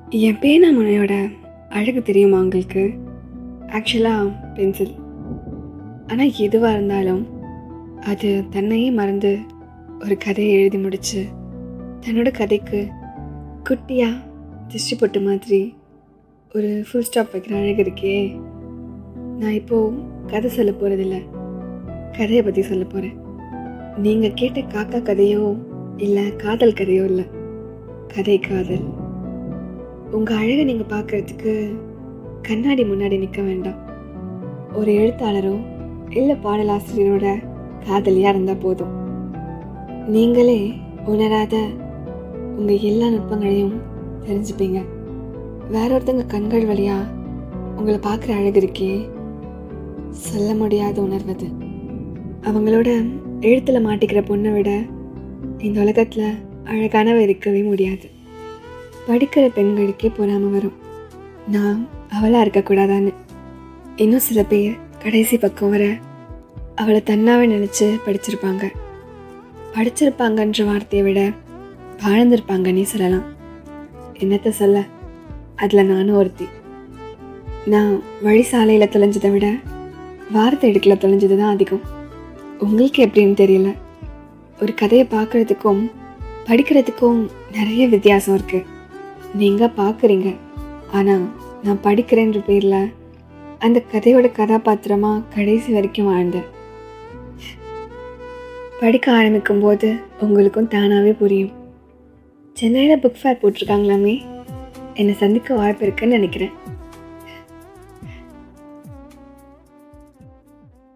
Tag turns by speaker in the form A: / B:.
A: என் பேனாமனையோட அழகு தெரியுமா உங்களுக்கு ஆக்சுவலாக பென்சில் ஆனால் எதுவாக இருந்தாலும் அது தன்னையே மறந்து ஒரு கதையை எழுதி முடிச்சு தன்னோட கதைக்கு குட்டியாக திருஷ்டி பொட்டு மாதிரி ஒரு ஃபுல் ஸ்டாப் வைக்கிற அழகு இருக்கே நான் இப்போது கதை சொல்ல போகிறதில்ல கதையை பற்றி சொல்ல போகிறேன் நீங்கள் கேட்ட காக்கா கதையோ இல்லை காதல் கதையோ இல்லை கதை காதல் உங்கள் அழகை நீங்கள் பார்க்கறதுக்கு கண்ணாடி முன்னாடி நிற்க வேண்டாம் ஒரு எழுத்தாளரோ இல்லை பாடலாசிரியரோட காதலியாக இருந்தால் போதும் நீங்களே உணராத உங்கள் எல்லா நுட்பங்களையும் தெரிஞ்சுப்பீங்க வேற ஒருத்தங்க கண்கள் வழியா உங்களை பார்க்குற அழகு இருக்கே சொல்ல முடியாத உணர்வது அவங்களோட எழுத்தில் மாட்டிக்கிற பொண்ணை விட இந்த உலகத்தில் அழகானவ இருக்கவே முடியாது படிக்கிற பெண்களுக்கே பொறாம வரும் நான் அவளாக இருக்கக்கூடாதான்னு இன்னும் சில பேர் கடைசி பக்கம் வர அவளை தன்னாவே நினச்சி படிச்சிருப்பாங்க படிச்சிருப்பாங்கன்ற வார்த்தையை விட வாழ்ந்திருப்பாங்கன்னே சொல்லலாம் என்னத்த சொல்ல அதில் நானும் ஒருத்தி நான் வழி சாலையில் தொலைஞ்சதை விட வார்த்தை எடுக்கல தொலைஞ்சது தான் அதிகம் உங்களுக்கு எப்படின்னு தெரியல ஒரு கதையை பார்க்குறதுக்கும் படிக்கிறதுக்கும் நிறைய வித்தியாசம் இருக்குது நீங்கள் பார்க்குறீங்க ஆனால் நான் படிக்கிறேன்ற பேரில் அந்த கதையோட கதாபாத்திரமாக கடைசி வரைக்கும் வாழ்ந்தேன் படிக்க ஆரம்பிக்கும் போது உங்களுக்கும் தானாகவே புரியும் சென்னையில் புக் ஃபேர் போட்டிருக்காங்களாமே என்னை சந்திக்க வாய்ப்பு இருக்குன்னு நினைக்கிறேன்